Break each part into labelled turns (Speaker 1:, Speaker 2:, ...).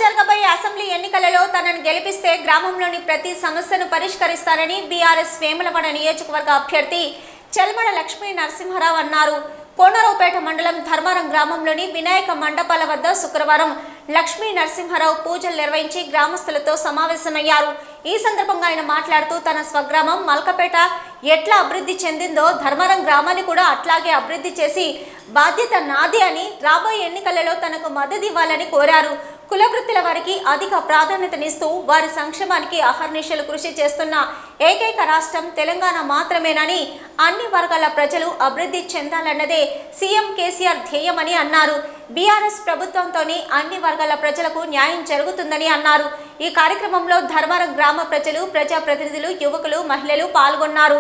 Speaker 1: జరగబోయే అసెంబ్లీ ఎన్నికలలో తనను గెలిపిస్తే గ్రామంలోని ప్రతి సమస్యను పరిష్కరిస్తారని బీఆర్ఎస్ వేములవాడ నియోజకవర్గ అభ్యర్థి చెల్మడ లక్ష్మీ నరసింహారావు అన్నారు కోనరావుపేట మండలం ధర్మారం గ్రామంలోని వినాయక మండపాల వద్ద శుక్రవారం లక్ష్మీ నరసింహారావు పూజలు నిర్వహించి గ్రామస్తులతో సమావేశమయ్యారు ఈ సందర్భంగా ఆయన మాట్లాడుతూ తన స్వగ్రామం మల్కపేట ఎట్లా అభివృద్ధి చెందిందో ధర్మారం గ్రామాన్ని కూడా అట్లాగే అభివృద్ధి చేసి బాధ్యత నాది అని రాబోయే ఎన్నికలలో తనకు మద్దతు ఇవ్వాలని కోరారు కులవృత్తుల వారికి అధిక ప్రాధాన్యతనిస్తూ వారి సంక్షేమానికి అహర్నిశలు కృషి చేస్తున్న ఏకైక రాష్ట్రం తెలంగాణ మాత్రమేనని అన్ని వర్గాల ప్రజలు అభివృద్ధి చెందాలన్నదే సీఎం కేసీఆర్ ధ్యేయమని అన్నారు బీఆర్ఎస్ ప్రభుత్వంతోనే అన్ని వర్గాల ప్రజలకు న్యాయం జరుగుతుందని అన్నారు ఈ కార్యక్రమంలో ధర్మారం గ్రామ ప్రజలు ప్రజాప్రతినిధులు యువకులు మహిళలు పాల్గొన్నారు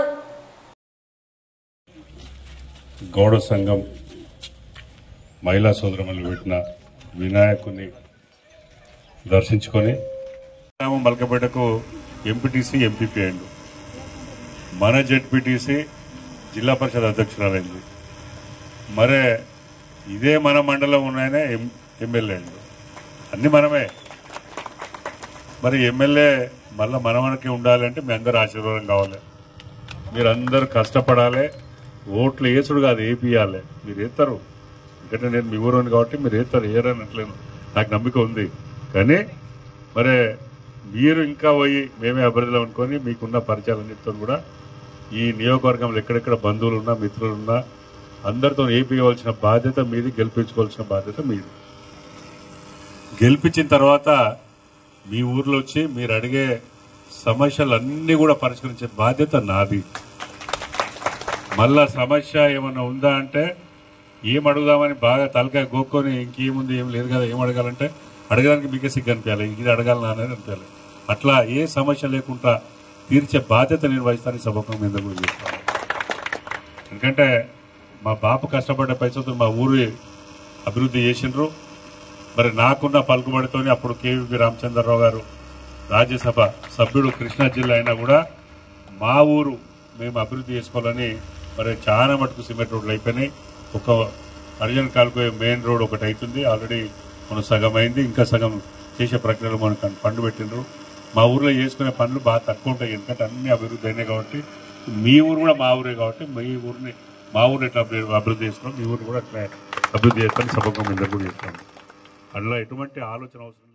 Speaker 2: గౌడ సంఘం మహిళా సోదరములు పెట్టిన వినాయకుని దర్శించుకొని గ్రామం మల్కపేటకు ఎంపీటీసీ ఎంపీపీ అయిండు మన జెడ్పీటీసీ జిల్లా పరిషత్ అధ్యక్షురాలైంది మరే ఇదే మన మండలం ఉన్నాయనే ఎం ఎమ్మెల్యే అయిండు అన్ని మనమే మరి ఎమ్మెల్యే మళ్ళీ మన మనకి ఉండాలంటే మీ అందరు ఆశీర్వాదం కావాలి మీరందరూ కష్టపడాలి ఓట్లు వేసుడు కాదు వేపియాలి మీరు వేస్తారు ఎందుకంటే నేను మీ ఊరు కాబట్టి మీరు వేస్తారు ఏరనట్లేను నాకు నమ్మిక ఉంది కానీ మరి మీరు ఇంకా పోయి మేమే అభివృద్ధిలో అనుకొని మీకున్న పరిచయాలన్నిటితో కూడా ఈ నియోజకవర్గంలో ఎక్కడెక్కడ బంధువులు ఉన్నా మిత్రులు ఉన్నా అందరితో ఏపీయవలసిన బాధ్యత మీది గెలిపించుకోవాల్సిన బాధ్యత మీది గెలిపించిన తర్వాత మీ ఊర్లో వచ్చి మీరు అడిగే సమస్యలన్నీ కూడా పరిష్కరించే బాధ్యత నాది మళ్ళా సమస్య ఏమన్నా ఉందా అంటే ఏం అడుగుదామని బాగా తలకాయ గోక్కొని ఇంకేముంది ఏం లేదు కదా ఏం అడగాలంటే అడగడానికి మీకే సిగ్గు అనిపించాలి ఇది అడగాలని అనేది అనిపించాలి అట్లా ఏ సమస్య లేకుండా తీర్చే బాధ్యత నేను వహిస్తాను సభకు మీద కూడా చేస్తాను ఎందుకంటే మా బాపు కష్టపడ్డ పైసలతో మా ఊరి అభివృద్ధి చేసిండ్రు మరి నాకున్న పలుకుబడితోని అప్పుడు కేవీపీ రామచంద్రరావు గారు రాజ్యసభ సభ్యుడు కృష్ణా జిల్లా అయినా కూడా మా ఊరు మేము అభివృద్ధి చేసుకోవాలని మరి చాలా మటుకు సిమెంట్ రోడ్లు అయిపోయినాయి ఒక హరిజన్ కాలుకు మెయిన్ రోడ్ ఒకటి అవుతుంది ఆల్రెడీ మనం సగం అయింది ఇంకా సగం చేసే ప్రక్రియలో మనకు ఫండ్ పెట్టిండ్రు మా ఊర్లో చేసుకునే పనులు బాగా తక్కువ ఉంటాయి ఎందుకంటే అన్ని అభివృద్ధి అయినాయి కాబట్టి మీ ఊరు కూడా మా ఊరే కాబట్టి మీ ఊరిని మా ఊరు ఎట్లా అభివృద్ధి అభివృద్ధి చేసుకున్నాం మీ ఊరు కూడా అట్లా అభివృద్ధి చేస్తాను సభకు మీద కూడా చేస్తాను అందులో ఎటువంటి ఆలోచన అవసరం లేదు.